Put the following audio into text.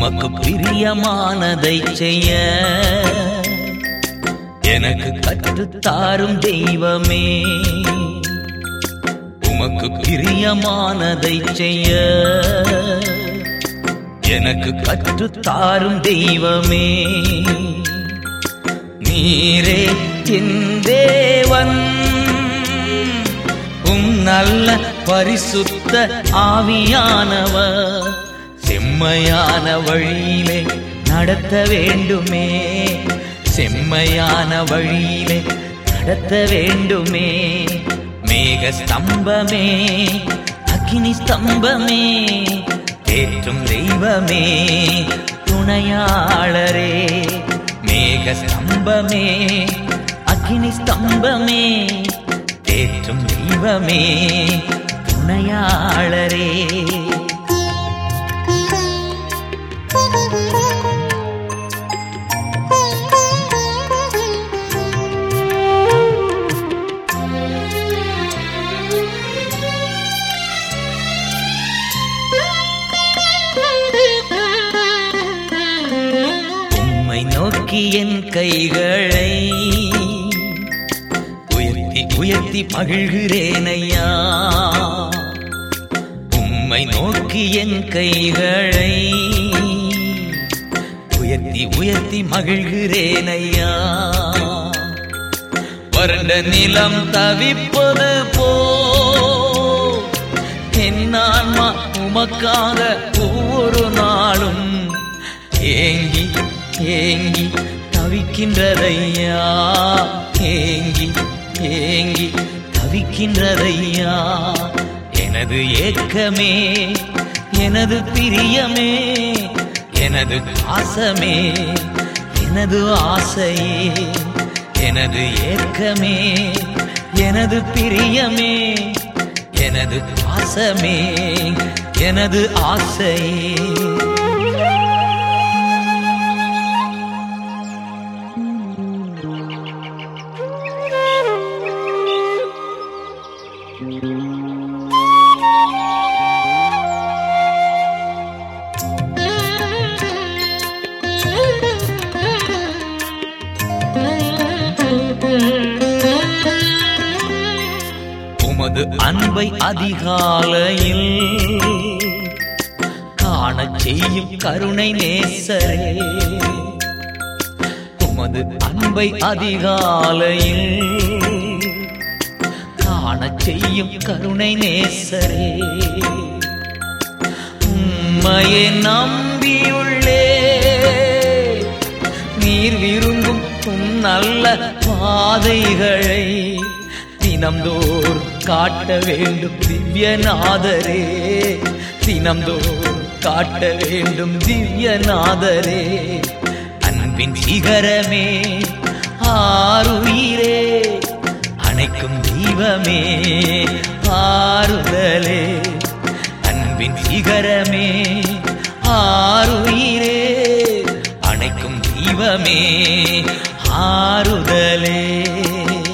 உமக்கு பிரியமானதை செய்ய எனக்கு கற்றுத்தாரும் தெய்வமே உமக்கு பிரியமானதை செய்ய எனக்கு கற்றுத்தாரும் தெய்வமே நீரே என் தேவன் உம் நல்ல பரிசுத்த ஆவியானவர் செம்மையான வழியிலே நடத்த வேண்டுமே செம்மையான வழியிலே நடத்த வேண்டுமே மேக ஸ்தம்பமே அக்னி ஸ்தம்பமே தேற்றும் தெய்வமே துணையாளரே மேக ஸ்தம்பமே அக்னி ஸ்தம்பமே தேற்றும் தெய்வமே துணையாளரே உம்மை நோக்கி என் கைகளை உயர்த்தி உயர்த்தி மகிழ்கிறேன் ஐயா உம்மை நோக்கி என் கைகளை உயர்த்தி உயர்த்தி மகிழ்கிறேன் ஐயா வறண்ட நிலம் தவிப்பது போ என் ஆன்மா உமக்காக ஒவ்வொரு நாளும் ஏங்கி ஏங்கி தவிக்கின்றதையா ஏங்கி ஏங்கி தவிக்கின்றதையா எனது ஏக்கமே எனது பிரியமே எனது பாசமே எனது ஆசையே எனது ஏக்கமே எனது பிரியமே எனது பாசமே எனது ஆசையே உமது அன்பை அதிகாலையில் காணச் செய்யும் கருணை நேசரே உமது அன்பை அதிகாலையில் காணச் செய்யும் கருணை நேசரே உம்மையே நம்பியுள்ளே நீர் விரும்பும் உம் நல்ல பாதைகளை தினம்தோறும் காட்ட வேண்டும் திவ்யநாதரே தினம்தோறும் காட்ட வேண்டும் திவ்யநாதரே அன்பின் சிகரமே ஆறுயிரே அணைக்கும் தெய்வமே ஆறுதலே அன்பின் சிகரமே ஆறுயிரே அணைக்கும் தெய்வமே ஆறுதலே